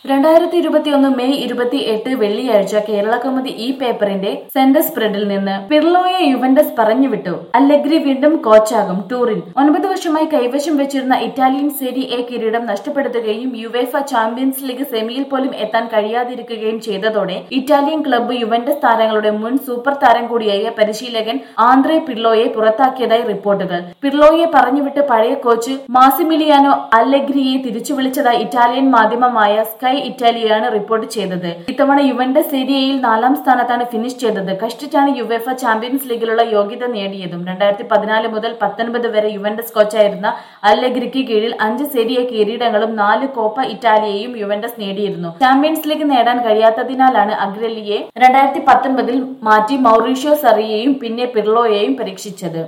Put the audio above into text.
രണ്ടായിരത്തി ഇരുപത്തിയൊന്ന് മെയ് ഇരുപത്തി എട്ട് വെള്ളിയാഴ്ച കേരള കൗമുദി ഈ പേപ്പറിന്റെ സെന്റർ സ്പ്രെഡിൽ നിന്ന് പിർലോയെ യുവന്റസ് പറഞ്ഞുവിട്ടു അല്ലെഗ്രി വീണ്ടും കോച്ചാകും ടൂറിൻ ഒൻപത് വർഷമായി കൈവശം വെച്ചിരുന്ന ഇറ്റാലിയൻ സെരി എ കിരീടം നഷ്ടപ്പെടുത്തുകയും യുവേഫ ചാമ്പ്യൻസ് ലീഗ് സെമിയിൽ പോലും എത്താൻ കഴിയാതിരിക്കുകയും ചെയ്തതോടെ ഇറ്റാലിയൻ ക്ലബ്ബ് യുവന്റസ് താരങ്ങളുടെ മുൻ സൂപ്പർ താരം കൂടിയായ പരിശീലകൻ ആന്ത്രേ പിർലോയെ പുറത്താക്കിയതായി റിപ്പോർട്ടുകൾ പിർലോയെ പറഞ്ഞുവിട്ട് പഴയ കോച്ച് മാസിമിലിയാനോ അല്ലെഗ്രിയെ തിരിച്ചു വിളിച്ചതായി ഇറ്റാലിയൻ മാധ്യമമായ സ്കൈ ഇറ്റാലിയാണ് റിപ്പോർട്ട് ചെയ്തത് ഇത്തവണ യുവന്റസ് സെരിയയിൽ നാലാം സ്ഥാനത്താണ് ഫിനിഷ് ചെയ്തത് കഷ്ടിച്ചാണ് യുവേഫ ചാമ്പ്യൻസ് ലീഗിലുള്ള യോഗ്യത നേടിയതും രണ്ടായിരത്തി പതിനാല് മുതൽ പത്തൊൻപത് വരെ യുവന്റസ് കോച്ചായിരുന്ന അല്ലെഗ്രിക്ക് കീഴിൽ അഞ്ച് സെരിയ കിരീടങ്ങളും നാല് കോപ്പ ഇറ്റാലിയയും യുവന്റസ് നേടിയിരുന്നു ചാമ്പ്യൻസ് ലീഗ് നേടാൻ കഴിയാത്തതിനാലാണ് അഗ്രലിയെ രണ്ടായിരത്തി പത്തൊൻപതിൽ മാറ്റി മൗറീഷ്യോ സറിയെയും പിന്നെ പിർലോയെയും പരീക്ഷിച്ചത്